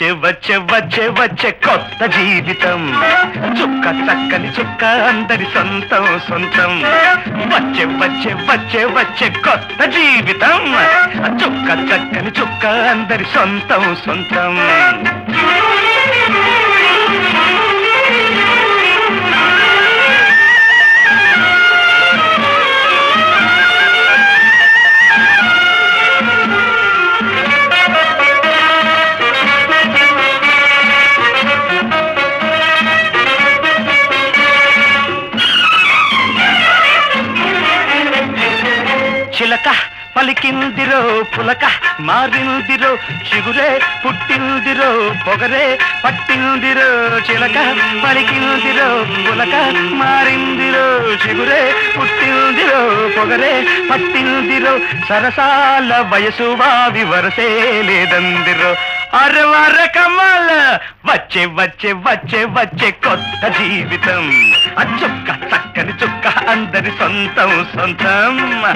వచ్చే వచ్చే వచ్చే వచ్చే కొత్త జీవితం చుక్క చక్కని చుక్క అందరి సొంతం సొంతం వచ్చే వచ్చే వచ్చే వచ్చే కొత్త జీవితం చుక్క చక్కని చుక్క అందరి సొంతం సొంతం చిలక పలికిందిరో పులక మారిందిరో చిగురే పుట్టిందిరో పొగరే పట్టిందిరో చిలక పలికిందిరో పులక మారిందిరో చిగురే పుట్టిందిరో పొగరే పట్టిందిరో సరసాల వయసు వావి వరసే లేదందిరో అరవర కమల వచ్చే వచ్చే వచ్చే వచ్చే కొత్త జీవితం అచ్చుక్క చక్కని చుక్క అందరి సొంతం సొంతం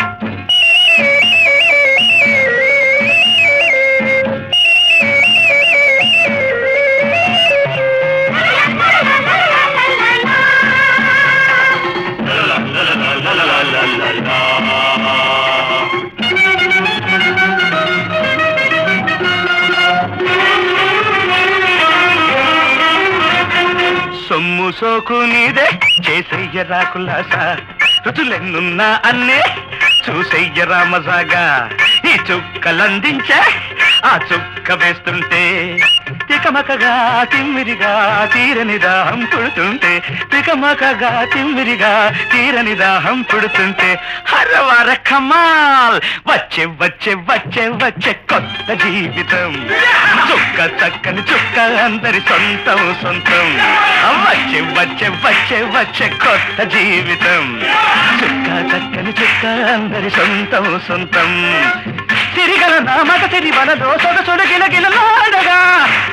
సొమ్ము సోకు నీదే చేసెయ్యరా కులాస రుచులెన్నున్నా అన్నే చూసెయ్యరా మజాగా ఈ చుక్కలందించే ఆ చుక్క వేస్తుంటే తికమకగా తిమ్మిరిగా తీరని దాహం పుడుతుంటే తికమకగా తిమ్మిరిగా తీరని దాహం పుడుతుంటే హరవర కమాల్ వచ్చే వచ్చే వచ్చే వచ్చే కొత్త జీవితం చుక్క చక్కని చుక్క అందరి సొంతం సొంతం వచ్చే వచ్చే వచ్చే వచ్చే కొత్త జీవితం చుక్క చక్కని చుక్క అందరి సొంతం సొంతం తిరిగల నామక తిరి వనలో సొగ సొడగిల గిల నాడగా